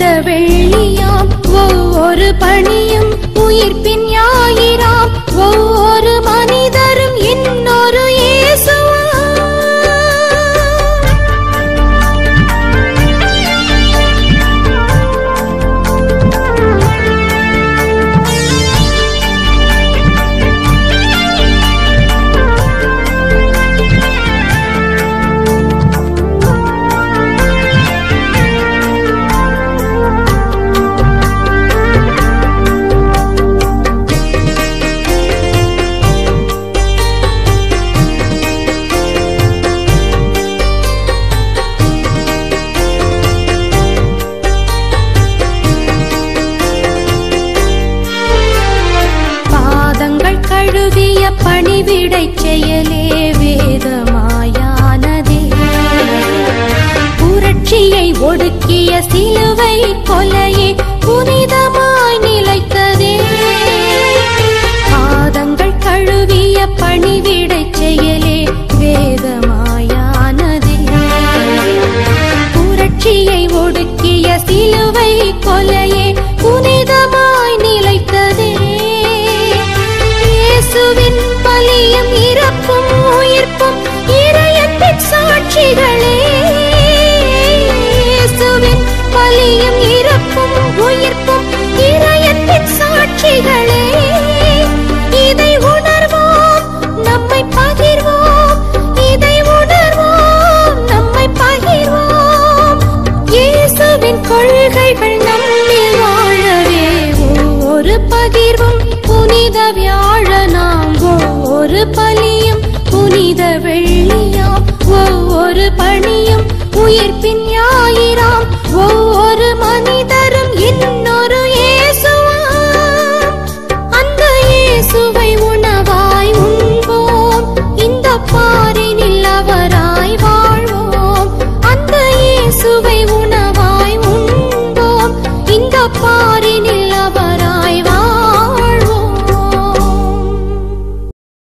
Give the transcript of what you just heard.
வெள்ளியாம் ஒவ்வொரு பணியும் உயிர்ப்பின் ஞாயிறாம் ஒவ்வொரு மனிதரும் இன்னொரு இயேசுவாம் பாதங்கள் கழுவிய பணிவிடை செயலே வேதமாயானதே புரட்சியை ஒடுக்கிய சிலுவை கொலையே புனிதமாய் நிலைத்ததே பாதங்கள் கழுவிய பணிவிடை செயலே வேதமாயானதே புரட்சியை ஒடுக்கிய சிலுவை கொலையே புனிதமாய் நிலைத்ததே இயேசுவின் பலியும் இறப்பும் உயிர்ப்பும் இறையத்தின் சாட்சிகளே இயேசுவின் பலியும் இறப்பும் உயிர்ப்பும் இறையத்தின் சாட்சிகளே இதை உணர்வோம் நம்மை பகிர்வோம் இதை உணர்வோம் நம்மை பகிர்வோம் இயேசுவின் கொள்கைகள் நம்மில் வாழவே ஒவ்வொரு பகிர்வும் புனித வியாழ நாம் ஒவ்வொரு பலியும் புனித வெள்ளியாம் ஒவ்வொரு பணியும் உயிர்ப்பின் ஞாயிறாம் ஒவ்வொரு மனிதரும் இன்னொரு இயேசுவாம் அந்த இயேசுவை உணவாய் உண்போம் இந்த பாரினில் அவராய் வாழ்வோம் அந்த இயேசுவை உணவாய் உண்போம் இந்த பாரினில்